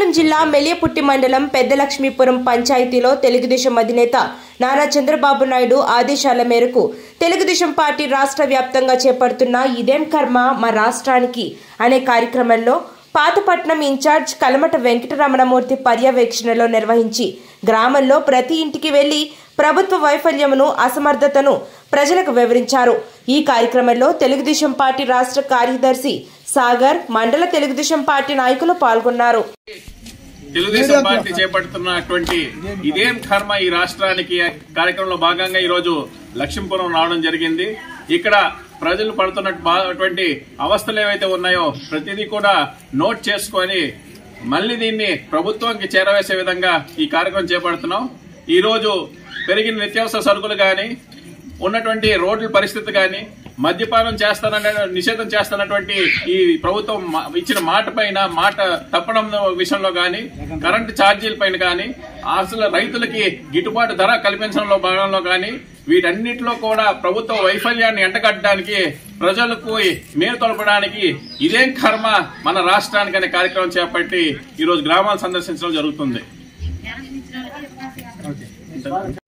ప్రకాశం జిల్లా మెలియపుట్టి మండలం పెద్దలక్ష్మీపురం పంచాయతీలో తెలుగుదేశం అధినేత నారా చంద్రబాబు నాయుడు ఆదేశాల మేరకు తెలుగుదేశం పార్టీ రాష్ట్ర వ్యాప్తంగా చేపడుతున్న ఇదేం కర్మ మా రాష్ట్రానికి అనే కార్యక్రమంలో పాతపట్నం ఇన్ఛార్జ్ కలమట వెంకటరమణమూర్తి పర్యవేక్షణలో నిర్వహించి గ్రామంలో ప్రతి ఇంటికి వెళ్లి ప్రభుత్వ వైఫల్యమును అసమర్థతను ప్రజలకు వివరించారు ఈ కార్యక్రమంలో తెలుగుదేశం పార్టీ రాష్ట్ర కార్యదర్శి సాగర్ మండల తెలుగుదేశం పార్టీ నాయకులు పాల్గొన్నారు తెలుగుదేశం పార్టీ చేపడుతున్నటువంటి ఇదేం కర్మ ఈ రాష్ట్రానికి కార్యక్రమంలో భాగంగా ఈ రోజు లక్ష్మీపురం రావడం జరిగింది ఇక్కడ ప్రజలు పడుతున్నటువంటి అవస్థలు ఏవైతే ఉన్నాయో ప్రతిదీ కూడా నోట్ చేసుకొని మళ్ళీ దీన్ని ప్రభుత్వానికి చేరవేసే విధంగా ఈ కార్యక్రమం చేపడుతున్నాం ఈ రోజు పెరిగిన నిత్యావసర సరుకులు గాని ఉన్నటువంటి రోడ్ల పరిస్థితి కానీ మద్యపానం చేస్తాననే నిషేధం చేస్తున్నటువంటి ఈ ప్రభుత్వం మా- ఇచ్చిన మాట పైన మాట తప్పడం విషయంలో గాని కరెంటు ఛార్జీల పైన కానీ అసలు రైతులకి గిట్టుబాటు ధర కల్పించడంలో భాగంలో గాని వీటన్నిటిలో కూడా ప్రభుత్వ వైఫల్యాన్ని ఎంటగట్టడానికి ప్రజలకు మేలు తొలపడానికి ఇదేం కర్మ మన రాష్ట్రానికి అనే కార్యక్రమం చేపట్టి ఈ రోజు గ్రామాలు సందర్శించడం జరుగుతుంది